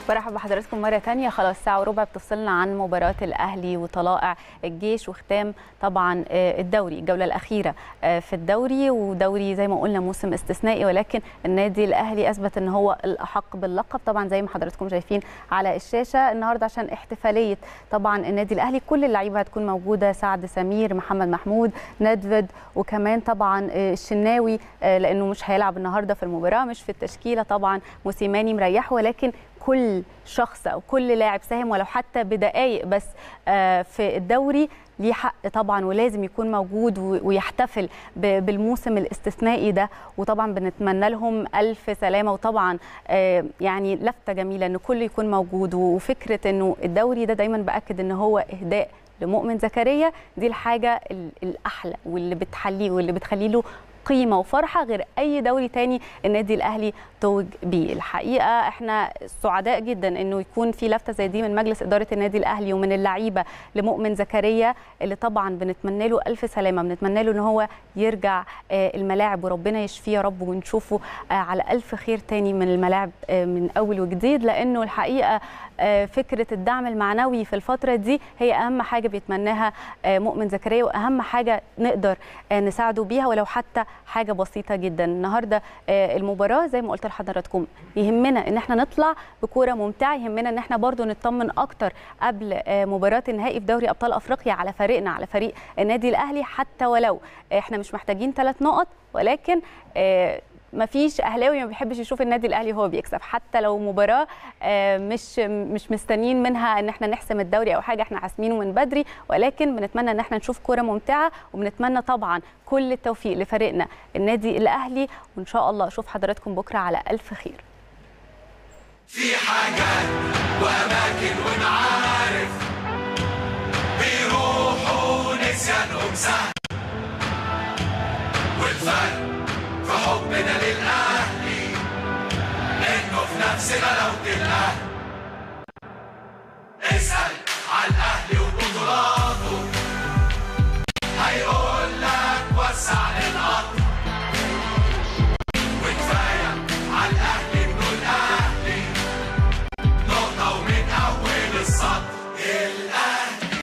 برحب بحضراتكم مرة تانية خلاص ساعة وربع بتفصلنا عن مباراة الأهلي وطلائع الجيش وختام طبعا الدوري الجولة الأخيرة في الدوري ودوري زي ما قلنا موسم استثنائي ولكن النادي الأهلي أثبت أن هو الأحق باللقب طبعا زي ما حضراتكم شايفين على الشاشة النهاردة عشان احتفالية طبعا النادي الأهلي كل اللعيبة هتكون موجودة سعد سمير محمد محمود ندفد وكمان طبعا الشناوي لأنه مش هيلعب النهاردة في المباراة مش في التشكيلة طبعا موسيماني مريحه ولكن كل شخص او كل لاعب ساهم ولو حتى بدقائق بس في الدوري ليه حق طبعا ولازم يكون موجود ويحتفل بالموسم الاستثنائي ده وطبعا بنتمنى لهم الف سلامه وطبعا يعني لفته جميله ان كل يكون موجود وفكره انه الدوري ده دايما باكد ان هو اهداء لمؤمن زكريا دي الحاجه الاحلى واللي بتحليه واللي بتخلي له قيمه وفرحه غير اي دوري تاني النادي الاهلي توج بيه الحقيقه احنا سعداء جدا انه يكون في لفته زي دي من مجلس اداره النادي الاهلي ومن اللعيبه لمؤمن زكريا اللي طبعا بنتمنى له الف سلامه بنتمنى له ان هو يرجع الملاعب وربنا يشفيه يا رب ونشوفه على الف خير تاني من الملاعب من اول وجديد لانه الحقيقه فكره الدعم المعنوي في الفتره دي هي اهم حاجه بيتمناها مؤمن زكريا واهم حاجه نقدر نساعده بيها ولو حتى حاجه بسيطه جدا النهارده المباراه زي ما قلت لحضراتكم يهمنا ان احنا نطلع بكوره ممتعه يهمنا ان احنا برضو نطمن اكتر قبل مباراه النهائي في دوري ابطال افريقيا على فريقنا على فريق النادي الاهلي حتى ولو احنا مش محتاجين ثلاث نقط ولكن ما فيش اهلاوي ما بيحبش يشوف النادي الاهلي هو بيكسب حتى لو مباراه مش مش مستنيين منها ان احنا نحسم الدوري او حاجه احنا حاسمينه من بدري ولكن بنتمنى ان احنا نشوف كوره ممتعه وبنتمنى طبعا كل التوفيق لفريقنا النادي الاهلي وان شاء الله اشوف حضراتكم بكره على الف خير في حاجات واماكن ونعارف بيروحوا نسيانهم سهل والفرق في حبنا للأهلي إنه في نفس غلاوة الأهل